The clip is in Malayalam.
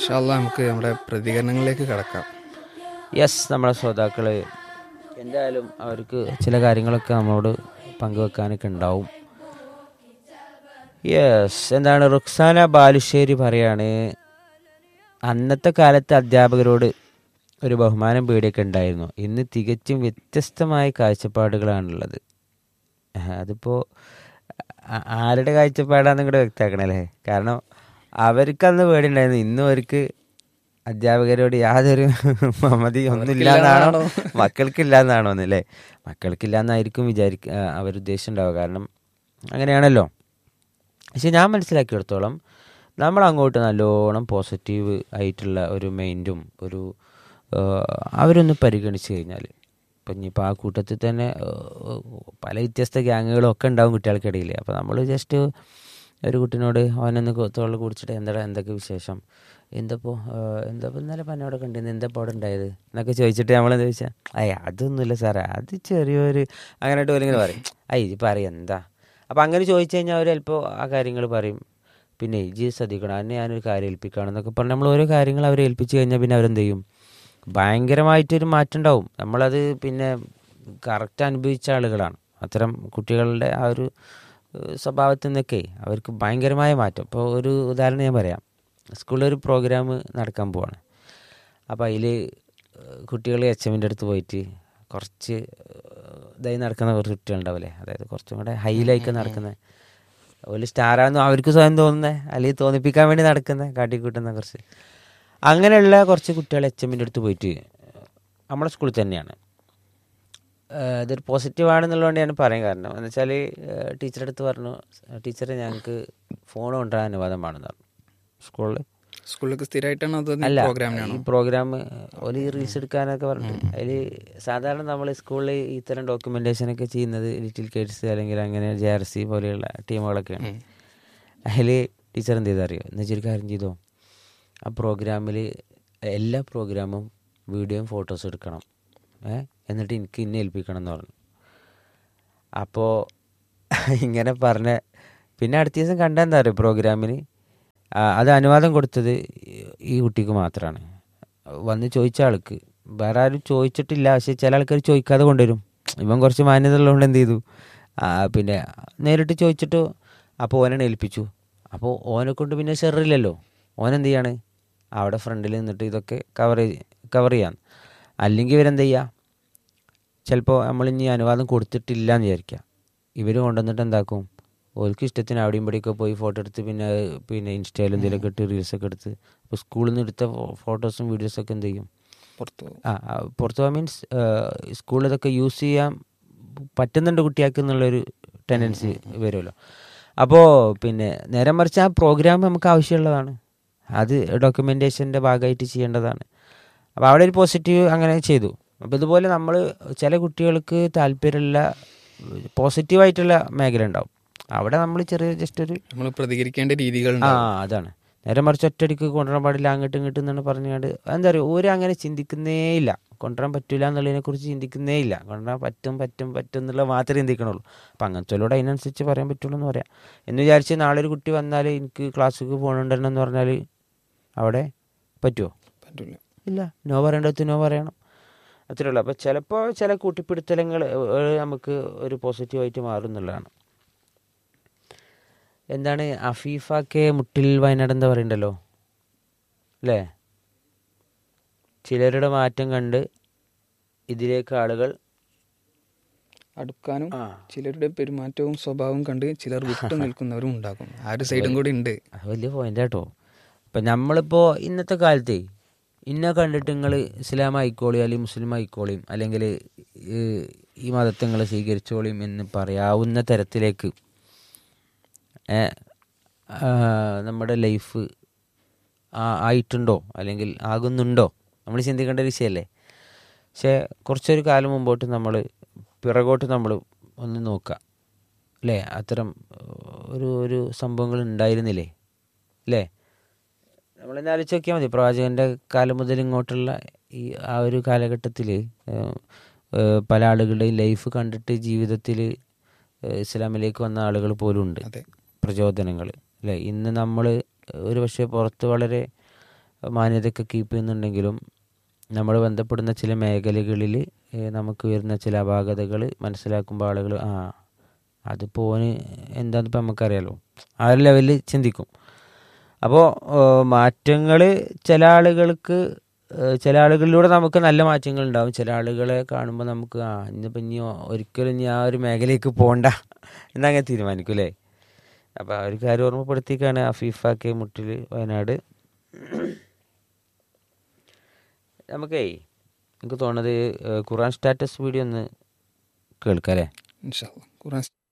ഇൻഷാല്ല നമുക്ക് നമ്മുടെ പ്രതികരണങ്ങളിലേക്ക് കടക്കാം യെസ് നമ്മുടെ ശ്രോതാക്കൾ എന്തായാലും അവർക്ക് ചില കാര്യങ്ങളൊക്കെ നമ്മളോട് പങ്കുവെക്കാനൊക്കെ ഉണ്ടാവും യെസ് എന്താണ് റുക്സാന ബാലുശ്ശേരി പറയാണ് അന്നത്തെ കാലത്ത് അധ്യാപകരോട് ഒരു ബഹുമാനം പേടിയൊക്കെ ഉണ്ടായിരുന്നു ഇന്ന് തികച്ചും വ്യത്യസ്തമായ കാഴ്ചപ്പാടുകളാണുള്ളത് ആഹ് അതിപ്പോൾ ആ- ആരുടെ കാഴ്ചപ്പാടാന്ന് കൂടെ വ്യക്തമാക്കണല്ലേ കാരണം അവർക്ക് അന്ന് പേടിയുണ്ടായിരുന്നു ഇന്നും അവർക്ക് അധ്യാപകരോട് യാതൊരു മമതി ഒന്നുമില്ല എന്നാണോ മക്കൾക്കില്ല എന്നാണോ എന്നല്ലേ മക്കൾക്കില്ല എന്നായിരിക്കും വിചാരിക്ക ആ, അവരുദ്ദേശം ഉണ്ടാവുക കാരണം അങ്ങനെയാണല്ലോ പക്ഷെ ഞാൻ മനസ്സിലാക്കിയെടുത്തോളം നമ്മൾ അങ്ങോട്ട് നല്ലോണം പോസിറ്റീവ് ആയിട്ടുള്ള ഒരു മൈൻഡും ഒരു ആ, അവരൊന്ന് പരിഗണിച്ച് കഴിഞ്ഞാൽ ഇപ്പം ഇനിയിപ്പോൾ ആ കൂട്ടത്തിൽ തന്നെ ആ, പല വ്യത്യസ്ത ഗ്യാങ്ങുകളും ഒക്കെ ഉണ്ടാവും കുട്ടികൾക്കിടയിൽ അപ്പോൾ നമ്മൾ ജസ്റ്റ് ഒരു കുട്ടീനോട് അവനൊന്ന് തോളിൽ കുടിച്ചിട്ട് എന്താ എന്തൊക്കെ വിശേഷം എന്തപ്പോൾ എന്താപ്പോൾ ഇന്നലെ പന്നോടെ കണ്ടിരുന്നു എന്താപ്പോൾ അവിടെ ഉണ്ടായത് എന്നൊക്കെ ചോദിച്ചിട്ട് നമ്മളെന്താ ചോദിച്ചാൽ അയ്യ അതൊന്നുമില്ല സാറേ അത് ചെറിയൊരു അങ്ങനെയായിട്ട് ഓലിങ്ങനെ പറയും അയ്യ ഇത് പറയും എന്താ അപ്പോൾ അങ്ങനെ ചോദിച്ചു കഴിഞ്ഞാൽ അവർ ചിലപ്പോൾ ആ കാര്യങ്ങൾ പറയും പിന്നെ ഇജി ശ്രദ്ധിക്കണം അതിനെ ഞാനൊരു കാര്യം ഏൽപ്പിക്കണം എന്നൊക്കെ പറഞ്ഞ് നമ്മൾ ഓരോ കാര്യങ്ങൾ അവരെ ഏൽപ്പിച്ച് കഴിഞ്ഞാൽ പിന്നെ അവരെന്ത് ചെയ്യും ഭയങ്കരമായിട്ടൊരു മാറ്റം ഉണ്ടാവും നമ്മളത് പിന്നെ കറക്റ്റ് അനുഭവിച്ച ആളുകളാണ് അത്തരം കുട്ടികളുടെ ആ ഒരു ഏഹ്, സ്വഭാവത്തിൽ നിന്നൊക്കെ അവർക്ക് ഭയങ്കരമായ മാറ്റം ഇപ്പോൾ ഒരു ഉദാഹരണം ഞാൻ പറയാം സ്കൂളിൽ ഒരു പ്രോഗ്രാം നടക്കാൻ പോവാണ് അപ്പോൾ അതിൽ കുട്ടികൾ എച്ച് എമ്മിൻ്റെ അടുത്ത് പോയിട്ട് കുറച്ച് ഏഹ്, ഇതായി നടക്കുന്ന കുറച്ച് കുട്ടികളുണ്ടാവില്ലേ അതായത് കുറച്ചും കൂടെ ഹൈയിലേക്ക് നടക്കുന്ന ഒരു സ്റ്റാറാണെന്ന് അവർക്ക് സ്വയം തോന്നുന്നത് അല്ലെങ്കിൽ തോന്നിപ്പിക്കാൻ വേണ്ടി നടക്കുന്ന കാട്ടിക്കൂട്ടുന്ന കുറച്ച് അങ്ങനെയുള്ള കുറച്ച് കുട്ടികൾ എച്ച് എമ്മിൻ്റെ അടുത്ത് പോയിട്ട് നമ്മുടെ സ്കൂളിൽ തന്നെയാണ് ഏഹ് ഇതൊരു പോസിറ്റീവ് ആണെന്നുള്ളതുകൊണ്ട് ഞാൻ പറയാൻ കാരണം എന്ന് വെച്ചാൽ ടീച്ചറെ അടുത്ത് പറഞ്ഞു ടീച്ചറെ ഞങ്ങൾക്ക് ഫോൺ കൊണ്ടുവരാൻ അനുവാദം വേണമെന്ന് പറഞ്ഞു സ്കൂളിൽ സ്കൂളിലേക്ക് സ്ഥിരമായിട്ടാണ് അത് അല്ല പ്രോഗ്രാമിനാണോ ഈ പ്രോഗ്രാം ഒരു റീൽസ് എടുക്കാനൊക്കെ പറഞ്ഞിട്ട് അതിൽ സാധാരണ നമ്മൾ സ്കൂളിൽ ഇത്തരം ഡോക്യുമെന്റേഷൻ ഒക്കെ ചെയ്യുന്നത് ലിറ്റിൽ കിഡ്സ് അല്ലെങ്കിൽ അങ്ങനെ ജെ ആർ സി പോലെയുള്ള ടീമുകളൊക്കെയാണ് അതിൽ ടീച്ചർ എന്ത് ചെയ്തറിയോ എന്ന് വെച്ചൊരു കാര്യം ചെയ്തോ ആ പ്രോഗ്രാമിൽ എല്ലാ പ്രോഗ്രാമും വീഡിയോയും ഫോട്ടോസും എടുക്കണം ഏ എന്നിട്ട് എനിക്ക് ഇന്നെ ഏൽപ്പിക്കണം എന്ന് പറഞ്ഞു അപ്പോൾ ഇങ്ങനെ പറഞ്ഞ പിന്നെ അടുത്ത ദിവസം കണ്ട എന്താ പറയുക പ്രോഗ്രാമിന് ആ, അത് അനുവാദം കൊടുത്തത് ഈ കുട്ടിക്ക് മാത്രമാണ് വന്ന് ചോദിച്ച ആൾക്ക് വേറെ ആരും ചോദിച്ചിട്ടില്ല പക്ഷെ ചില ആൾക്കാർ ചോദിക്കാതെ കൊണ്ടുവരും ഇവൻ കുറച്ച് മാന്യത ഉള്ളതുകൊണ്ട് എന്ത് ചെയ്തു ആ, പിന്നെ നേരിട്ട് ചോദിച്ചിട്ട് അപ്പോൾ ഓനെ ഏൽപ്പിച്ചു അപ്പോൾ ഓനെ കൊണ്ട് പിന്നെ ഷെറില്ലല്ലോ ഓനെന്ത് ചെയ്യാണ് അവിടെ ഫ്രണ്ടിൽ നിന്നിട്ട് ഇതൊക്കെ കവർ കവർ ചെയ്യാൻ അല്ലെങ്കിൽ ഇവരെന്ത് ചെയ്യുക ചിലപ്പോൾ നമ്മളിനി അനുവാദം കൊടുത്തിട്ടില്ല എന്ന് വിചാരിക്കുക ഇവർ കൊണ്ടുവന്നിട്ട് എന്താക്കും ഓർക്ക് ഇഷ്ടത്തിന് അവിടെയും ഇവിടെയൊക്കെ പോയി ഫോട്ടോ എടുത്ത് പിന്നെ അത് പിന്നെ ഇൻസ്റ്റയിലും എന്തെങ്കിലുമൊക്കെ ഇട്ട് റീൽസൊക്കെ എടുത്ത് അപ്പോൾ സ്കൂളിൽ നിന്ന് എടുത്ത ഫോട്ടോസും വീഡിയോസൊക്കെ എന്ത് ചെയ്യും പുറത്തു പോകും. ആ ആ, പുറത്ത് പോകാൻ മീൻസ് സ്കൂളിൽ ഇതൊക്കെ യൂസ് ചെയ്യാൻ പറ്റുന്നുണ്ട് കുട്ടിയാൾക്ക് എന്നുള്ളൊരു ടെൻഡൻസി വരുമല്ലോ അപ്പോൾ പിന്നെ നേരെ മറിച്ച് ആ പ്രോഗ്രാം നമുക്ക് ആവശ്യമുള്ളതാണ് അത് ഡോക്യുമെൻറ്റേഷൻ്റെ ഭാഗമായിട്ട് ചെയ്യേണ്ടതാണ് അപ്പോൾ അവിടെ ഒരു പോസിറ്റീവ് അങ്ങനെ ചെയ്തു അപ്പോൾ ഇതുപോലെ നമ്മൾ ചില കുട്ടികൾക്ക് താല്പര്യമുള്ള പോസിറ്റീവായിട്ടുള്ള മേഖല ഉണ്ടാവും അവിടെ നമ്മൾ ചെറിയ ജസ്റ്റ് ഒരു നമ്മൾ പ്രതികരിക്കേണ്ട രീതികൾ ആ അതാണ് നേരെ മറിച്ച് ഒറ്റയടിക്ക് കൊണ്ടുവരാൻ പാടില്ല അങ്ങോട്ടും ഇങ്ങോട്ടും എന്നാണ് പറഞ്ഞുകൊണ്ട് എന്താ പറയുക ഒരു അങ്ങനെ ചിന്തിക്കുന്നേ ഇല്ല കൊണ്ടുവരാൻ പറ്റില്ല എന്നുള്ളതിനെ കുറിച്ച് ചിന്തിക്കുന്നേ ഇല്ല കൊണ്ടുവരാൻ പറ്റും പറ്റും പറ്റും എന്നുള്ളത് മാത്രമേ ചിന്തിക്കണുള്ളൂ അപ്പം അങ്ങനത്തെ അതിനനുസരിച്ച് പറയാൻ പറ്റുള്ളൂ എന്ന് പറയാം എന്ന് വിചാരിച്ച് നാളെ ഒരു കുട്ടി വന്നാൽ എനിക്ക് ക്ലാസ്സിലേക്ക് പോകണുണ്ടെന്ന് പറഞ്ഞാൽ അവിടെ പറ്റുമോ പറ്റില്ല ഇല്ല നോ പറയേണ്ടത് നോ പറയണം അത്രേ ഉള്ളൂ അപ്പോൾ ചിലപ്പോൾ ചില കൂട്ടിപ്പിടുത്തലങ്ങൾ ഏഹ്, നമുക്ക് ഒരു പോസിറ്റീവായിട്ട് മാറും എന്നുള്ളതാണ് എന്താണ് അഫീഫ കെ മുട്ടിൽ വയനാട് എന്താ പറയണ്ടല്ലോ അല്ലേ ചിലരുടെ മാറ്റം കണ്ട് ഇതിലേക്ക് ആളുകൾ അടുക്കാനും ആ ചിലരുടെ പെരുമാറ്റവും സ്വഭാവവും കണ്ട് ചിലർ വിട്ടു നിൽക്കുന്നവരും ഉണ്ടാകും ആ ഒരു സൈഡും കൂടി ഉണ്ട് അത് വലിയ പോയിന്റ് കേട്ടോ ഇപ്പം നമ്മളിപ്പോൾ ഇന്നത്തെ കാലത്തെ ഇന്നെ കണ്ടിട്ട് നിങ്ങൾ ഇസ്ലാം ആയിക്കോളി അല്ലെങ്കിൽ മുസ്ലിം ആയിക്കോളിയും അല്ലെങ്കിൽ ഈ മതത്തെ നിങ്ങൾ സ്വീകരിച്ചോളിയും എന്ന് പറയാവുന്ന തരത്തിലേക്ക് ഏ, ആ, നമ്മുടെ ലൈഫ് ആയിട്ടുണ്ടോ അല്ലെങ്കിൽ ആകുന്നുണ്ടോ നമ്മൾ ചിന്തിക്കേണ്ട ഒരു വിഷയമല്ലേ പക്ഷേ കുറച്ചൊരു കാലം മുമ്പോട്ട് നമ്മൾ പിറകോട്ട് നമ്മൾ ഒന്ന് നോക്കുക അല്ലേ അത്തരം ഏഹ്, ഒരു ഒരു സംഭവങ്ങൾ ഉണ്ടായിരുന്നില്ലേ അല്ലേ നമ്മളെന്നെ ആലോചിച്ച് നോക്കിയാൽ മതി പ്രവാചകൻ്റെ കാലം മുതൽ ഇങ്ങോട്ടുള്ള ഈ ആ ഒരു കാലഘട്ടത്തിൽ പല ആളുകളുടെയും ലൈഫ് കണ്ടിട്ട് ജീവിതത്തിൽ ഇസ്ലാമിലേക്ക് വന്ന ആളുകൾ പോലും ഉണ്ട് അതെ പ്രചോദനങ്ങൾ അല്ലേ ഇന്ന് നമ്മൾ ഒരു പക്ഷേ പുറത്ത് വളരെ മാന്യതയൊക്കെ കീപ്പ് ചെയ്യുന്നുണ്ടെങ്കിലും നമ്മൾ ബന്ധപ്പെടുന്ന ചില മേഖലകളിൽ നമുക്ക് വരുന്ന ചില അപാകതകൾ മനസ്സിലാക്കുമ്പോൾ ആളുകൾ ആ അതിപ്പോൾ ഓന് എന്താണെന്ന് ഇപ്പം നമുക്കറിയാലോ ആ ഒരു ലെവലിൽ ചിന്തിക്കും അപ്പോൾ മാറ്റങ്ങൾ ചില ആളുകൾക്ക് ഏഹ്, ചില ആളുകളിലൂടെ നമുക്ക് നല്ല മാറ്റങ്ങൾ ഉണ്ടാവും ചില ആളുകളെ കാണുമ്പോൾ നമുക്ക് ആ ഇന്നിപ്പോൾ ഇനി ഒരിക്കലും ഇനി ആ ഒരു മേഖലയ്ക്ക് പോകണ്ട എന്നങ്ങനെ തീരുമാനിക്കും അല്ലേ അപ്പോൾ ആ ഒരു കാര്യം ഓർമ്മപ്പെടുത്തിക്കാണ് അഫീഫ കെ മുട്ടിൽ വയനാട് നമുക്കേ എനിക്ക് തോന്നുന്നത് ഏഹ്, ഖുറാൻ സ്റ്റാറ്റസ് വീഡിയോ ഒന്ന് കേൾക്കാം അല്ലേ ഇൻഷാ അല്ലാ. ഖുറാൻ